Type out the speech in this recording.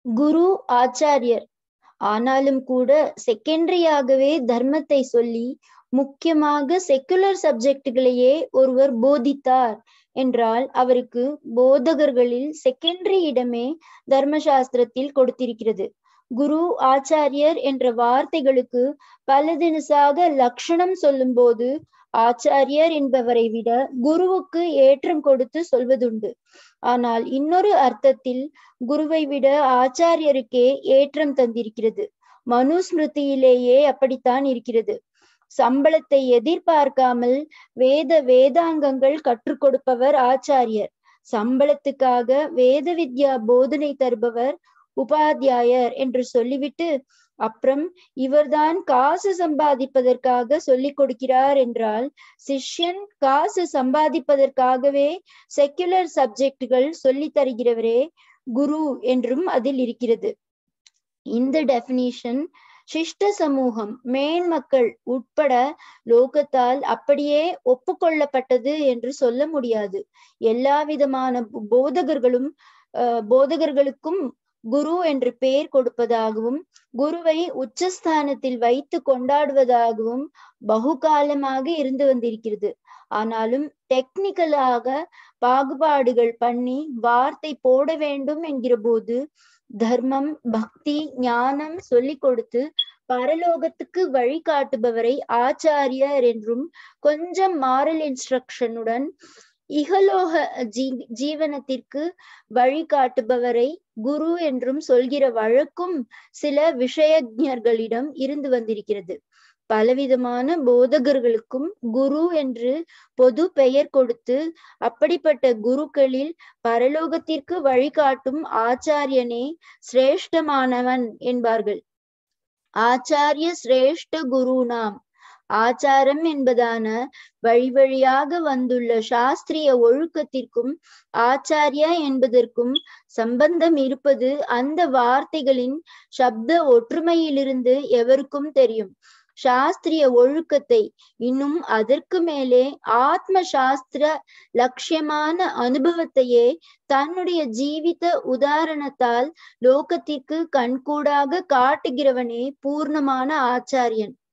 குரு ஆச்சாரியர் ஆனாலும் கூட செகண்டரியாகவே தர்மத்தை சொல்லி முக்கியமாக செக்குலர் சப்ஜெக்டுகளையே ஒருவர் போதித்தார் என்றால் அவருக்கு போதகர்களில் செகண்டரி இடமே தர்மசாஸ்திரத்தில் கொடுத்திருக்கிறது குரு ஆச்சாரியர் என்ற வார்த்தைகளுக்கு பல தினசாக லட்சணம் சொல்லும் போது ஆச்சாரியர் என்பவரை விட குருவுக்கு ஏற்றம் கொடுத்து சொல்வதுண்டு ஆனால் இன்னொரு அர்த்தத்தில் குருவை விட ஆச்சாரியருக்கே ஏற்றம் தந்திருக்கிறது மனுஸ்மிருதியிலேயே அப்படித்தான் இருக்கிறது சம்பளத்தை எதிர்பார்க்காமல் வேத வேதாங்கங்கள் கற்றுக் கொடுப்பவர் ஆச்சாரியர் சம்பளத்துக்காக வேத வித்யா போதனை தருபவர் உபாத்தியாயர் என்று சொல்லிவிட்டு அப்புறம் இவர்தான் காசு சம்பாதிப்பதற்காக சொல்லிக் கொடுக்கிறார் என்றால் சிஷ்யன் காசு சம்பாதிப்பதற்காகவே செக்குலர் சப்ஜெக்டுகள் சொல்லி தருகிறவரே குரு என்றும் அதில் இருக்கிறது இந்த டெபினிஷன் சிஷ்ட சமூகம் மேன்மக்கள் உட்பட லோகத்தால் அப்படியே ஒப்புக்கொள்ளப்பட்டது என்று சொல்ல முடியாது எல்லா விதமான போதகர்களும் போதகர்களுக்கும் குரு என்று பெயர் கொடுப்பதாகவும் குருவை உச்சஸ்தானத்தில் வைத்து கொண்டாடுவதாகவும் பகுகாலமாக இருந்து வந்திருக்கிறது ஆனாலும் டெக்னிக்கலாக பாகுபாடுகள் பண்ணி வார்த்தை போட வேண்டும் என்கிற போது தர்மம் பக்தி ஞானம் சொல்லிக் கொடுத்து பரலோகத்துக்கு வழிகாட்டுபவரை ஆச்சாரியர் என்றும் கொஞ்சம் மாரல் இன்ஸ்ட்ரக்ஷனுடன் இகலோக ஜீ ஜீவனத்திற்கு வழிகாட்டுபவரை குரு என்றும் சொல்கிற வழக்கும் சில விஷயஜர்களிடம் இருந்து வந்திருக்கிறது பலவிதமான போதகர்களுக்கும் குரு என்று பொது பெயர் கொடுத்து அப்படிப்பட்ட குருக்களில் பரலோகத்திற்கு வழிகாட்டும் ஆச்சாரியனே சிரேஷ்டமானவன் என்பார்கள் ஆச்சாரிய சிரேஷ்ட குரு நாம் ஆச்சாரம் என்பதான வழி வழியாக வந்துள்ள சாஸ்திரிய ஒழுக்கத்திற்கும் ஆச்சாரியா என்பதற்கும் சம்பந்தம் இருப்பது அந்த வார்த்தைகளின் சப்த ஒற்றுமையிலிருந்து எவருக்கும் தெரியும் சாஸ்திரிய ஒழுக்கத்தை இன்னும் அதற்கு மேலே ஆத்ம சாஸ்திர லட்சியமான அனுபவத்தையே தன்னுடைய ஜீவித உதாரணத்தால் லோகத்திற்கு கண்கூடாக காட்டுகிறவனே பூர்ணமான ஆச்சாரியன்